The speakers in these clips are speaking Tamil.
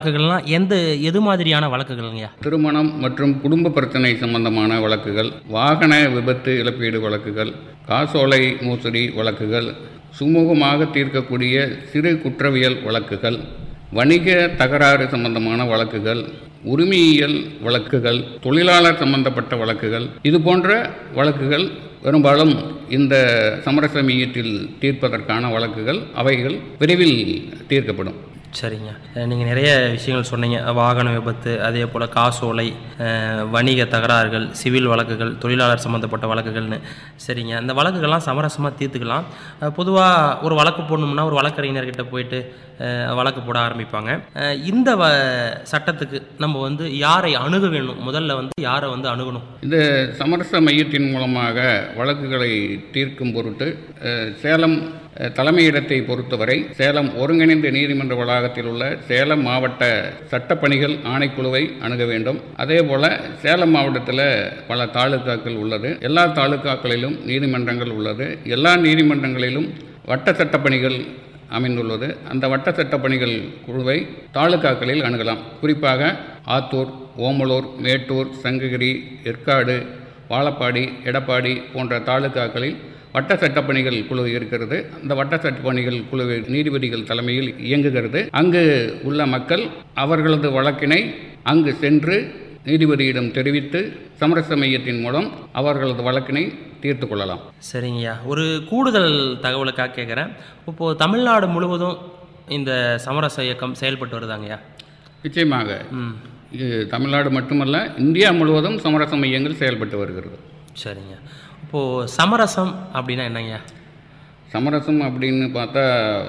வழக்குகள்லாம் எந்த எது மாதிரியான வழக்குகள்ங்கய்யா திருமணம் மற்றும் குடும்ப பிரச்சனை சம்பந்தமான வழக்குகள் வாகன விபத்து இழப்பீடு வழக்குகள் காசோலை மோசடி வழக்குகள் சுமூகமாக தீர்க்கக்கூடிய சிறு குற்றவியல் வழக்குகள் வணிக தகராறு சம்பந்தமான வழக்குகள் உரிமையியல் வழக்குகள் தொழிலாளர் சம்பந்தப்பட்ட வழக்குகள் இது போன்ற வழக்குகள் பெரும்பாலும் இந்த சமரச மையத்தில் தீர்ப்பதற்கான வழக்குகள் அவைகள் விரைவில் தீர்க்கப்படும் சரிங்க நீங்கள் நிறைய விஷயங்கள் சொன்னீங்க வாகன விபத்து அதே போல் காசோலை அஹ், வணிக தகராறுகள் சிவில் வழக்குகள் தொழிலாளர் சம்மந்தப்பட்ட வழக்குகள்னு சரிங்க அந்த வழக்குகள்லாம் சமரசமாக தீர்த்துக்கலாம் பொதுவாக ஒரு வழக்கு போடணும்னா ஒரு வழக்கறிஞர்கிட்ட போயிட்டு அஹ், வழக்கு போட ஆரம்பிப்பாங்க அஹ், இந்த வ சட்டத்துக்கு நம்ம வந்து யாரை அணுக வேணும் முதல்ல வந்து யாரை வந்து அணுகணும் இந்த சமரச மையத்தின் மூலமாக வழக்குகளை தீர்க்கும் பொருட்டு அஹ், சேலம் அஹ், தலைமையிடத்தை பொறுத்தவரை சேலம் ஒருங்கிணைந்த நீதிமன்ற வளாகத்தில் உள்ள சேலம் மாவட்ட சட்டப்பணிகள் ஆணைக்குழுவை அணுக வேண்டும் அதே போல சேலம் மாவட்டத்தில் பல தாலுகாக்கள் உள்ளது எல்லா தாலுகாக்களிலும் நீதிமன்றங்கள் உள்ளது எல்லா நீதிமன்றங்களிலும் வட்ட சட்டப்பணிகள் அமைந்துள்ளது அந்த வட்ட சட்டப்பணிகள் குழுவை தாலுகாக்களில் அணுகலாம் குறிப்பாக ஆத்தூர் ஓமலூர் மேட்டூர் சங்ககிரி ஏற்காடு வாழப்பாடி எடப்பாடி போன்ற தாலுகாக்களில் வட்ட சட்டப்பணிகள் குழு இருக்கிறது அந்த வட்ட சட்டப்பணிகள் குழு நீதிபதிகள் தலைமையில் இயங்குகிறது அங்கு உள்ள மக்கள் அவர்களது வழக்கினை அங்கு சென்று நீதிபதியிடம் தெரிவித்து சமரச மையத்தின் மூலம் அவர்களது வழக்கினை தீர்த்து கொள்ளலாம் சரிங்கய்யா ஒரு கூடுதல் தகவலுக்காக கேட்குறேன் இப்போது தமிழ்நாடு முழுவதும் இந்த சமரச இயக்கம் செயல்பட்டு வருதாங்கய்யா நிச்சயமாக ம் இது தமிழ்நாடு மட்டுமல்ல இந்தியா முழுவதும் சமரச மையங்கள் செயல்பட்டு வருகிறது சரிங்க இப்போது சமரசம் அப்படின்னா என்னங்கய்யா சமரசம் அப்படின்னு பார்த்தா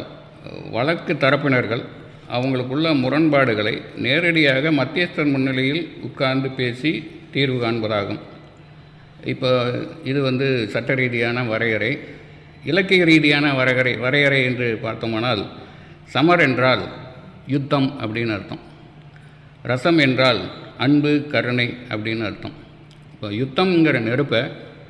வழக்கு தரப்பினர்கள் அவங்களுக்குள்ள முரண்பாடுகளை நேரடியாக மத்தியஸ்தர் முன்னிலையில் உட்கார்ந்து பேசி தீர்வு காண்பதாகும் இப்போ இது வந்து சட்ட ரீதியான வரையறை இலக்கிய ரீதியான வரையறை வரையறை என்று பார்த்தோமானால் சமர் என்றால் யுத்தம் அப்படின்னு அர்த்தம் ரசம் என்றால் அன்பு கருணை அப்படின்னு அர்த்தம் இப்போ யுத்தம்ங்கிற நெருப்பை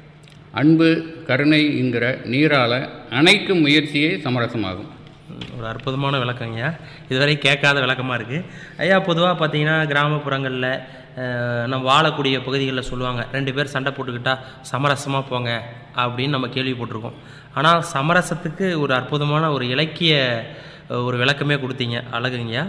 அன்பு கருணைங்கிற நீரால் அணைக்கும் முயற்சியே சமரசமாகும் ம், ஒரு அற்புதமான விளக்கங்கய்யா இதுவரை கேட்காத விளக்கமாக இருக்குது ஐயா பொதுவாக பார்த்தீங்கன்னா கிராமப்புறங்களில் அஹ், நம்ம வாழக்கூடிய பகுதிகளில் சொல்லுவாங்க ரெண்டு பேர் சண்டை போட்டுக்கிட்டா சமரசமாக போங்க அப்படின்னு நம்ம கேள்விப்பட்டிருக்கோம் ஆனால் சமரசத்துக்கு ஒரு அற்புதமான ஒரு இலக்கிய அஹ், ஒரு விளக்கமே கொடுத்தீங்க அழகுங்கய்யா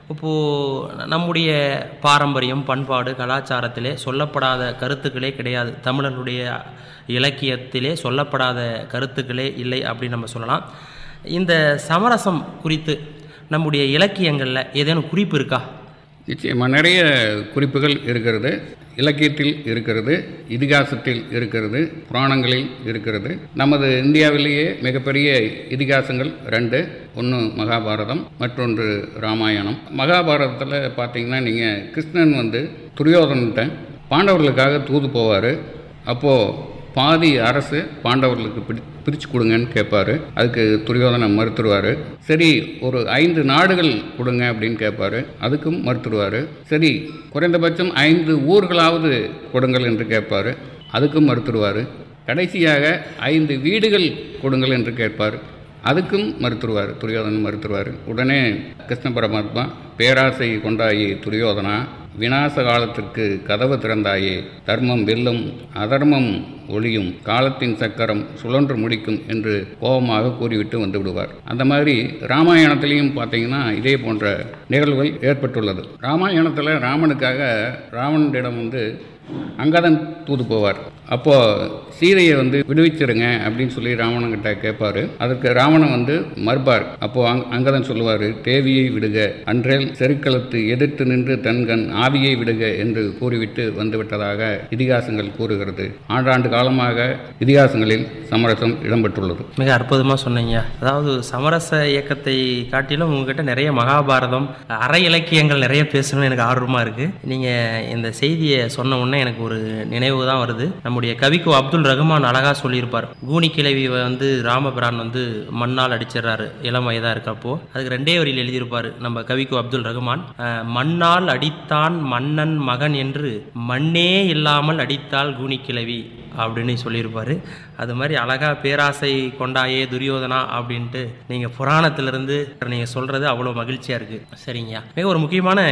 இப்போது நம்முடைய பாரம்பரியம் பண்பாடு கலாச்சாரத்திலே சொல்லப்படாத கருத்துக்களே கிடையாது தமிழர்களுடைய இலக்கியத்திலே சொல்லப்படாத கருத்துக்களே இல்லை அப்படின்னு நம்ம சொல்லலாம் இந்த சமரசம் குறித்து நம்முடைய இலக்கியங்களில் ஏதேனும் குறிப்பு இருக்கா நிச்சயமாக நிறைய குறிப்புகள் இருக்கிறது இலக்கியத்தில் இருக்கிறது இதிகாசத்தில் இருக்கிறது புராணங்களில் இருக்கிறது நமது இந்தியாவிலேயே மிகப்பெரிய இதிகாசங்கள் ரெண்டு ஒன்று மகாபாரதம் மற்றொன்று ராமாயணம் மகாபாரதத்தில் பார்த்தீங்கன்னா நீங்கள் கிருஷ்ணன் வந்து துரியோதனன்ட்ட பாண்டவர்களுக்காக தூது போவார் அப்போது பாதி அரசு பாண்டவர்களுக்கு பிடி பிரித்து கொடுங்கன்னு கேட்பாரு அதுக்கு துரியோதனன் மறுத்துருவார் சரி ஒரு ஐந்து நாடுகள் கொடுங்க அப்படின்னு கேட்பாரு அதுக்கும் மறுத்துருவார் சரி குறைந்தபட்சம் ஐந்து ஊர்களாவது கொடுங்கள் என்று கேட்பாரு அதுக்கும் மறுத்துருவார் கடைசியாக ஐந்து வீடுகள் கொடுங்கள் என்று கேட்பார் அதுக்கும் மறுத்துருவார் துரியோதனன் மறுத்துருவார் உடனே கிருஷ்ண பரமாத்மா பேராசை கொண்டாயே துரியோதனா விநாச காலத்திற்கு கதவு திறந்தாயே தர்மம் வெல்லும் அதர்மம் ஒளியும் காலத்தின் சக்கரம் சுழன்று முடிக்கும் என்று கோபமாக கூறிவிட்டு வந்து விடுவார் அந்த மாதிரி ராமாயணத்திலையும் பார்த்தீங்கன்னா இதே போன்ற நிகழ்வுகள் ஏற்பட்டுள்ளது ராமாயணத்தில் ராமனுக்காக ராவணனிடம் வந்து அங்கதன் தூது போவார் அப்போ சீதையை வந்து விடுவிச்சிருங்க அப்படின்னு சொல்லி ராவணன்கிட்ட கேட்பாரு அதற்கு ராவணன் வந்து மறுப்பார் அப்போ அங் அங்கதன் சொல்லுவார் தேவியை விடுக அன்றேல் செருக்களத்து எதிர்த்து நின்று தன்கண் ஆவியை விடுக என்று கூறிவிட்டு வந்துவிட்டதாக இதிகாசங்கள் கூறுகிறது ஆண்டாண்டு காலமாக இதிகாசங்களில் சமரசம் இடம்பெற்றுள்ளது மிக அற்புதமாக சொன்னீங்க அதாவது சமரச இயக்கத்தை காட்டிலும் உங்ககிட்ட நிறைய மகாபாரதம் அற இலக்கியங்கள் நிறைய பேசணும்னு எனக்கு ஆர்வமாக இருக்குது நீங்கள் இந்த செய்தியை சொன்ன உடனே எனக்கு ஒரு நினைவு தான் வருது நம்முடைய கவிக்கு அப்துல் ரகுமான் அழகாக சொல்லியிருப்பார் கூனி கிழவி வந்து ராமபிரான் வந்து மண்ணால் அடிச்சிடுறாரு இளம் வயதாக இருக்கப்போ அதுக்கு ரெண்டே வரியில் எழுதியிருப்பார் நம்ம கவிக்கு அப்துல் ரகுமான் அஹ், மண்ணால் அடித்தான் மன்னன் மகன் என்று மண்ணே இல்லாமல் அடித்தால் கூனி கிழவி அப்படின்னு சொல்லியிருப்பாரு அது மாதிரி அழகா பேராசை கொண்டாயே துரியோதனா அப்படின்ட்டு நீங்கள் புராணத்திலிருந்து நீங்கள் சொல்கிறது அவ்வளோ மகிழ்ச்சியாக இருக்குது சரிங்கய்யா மிக ஒரு முக்கியமான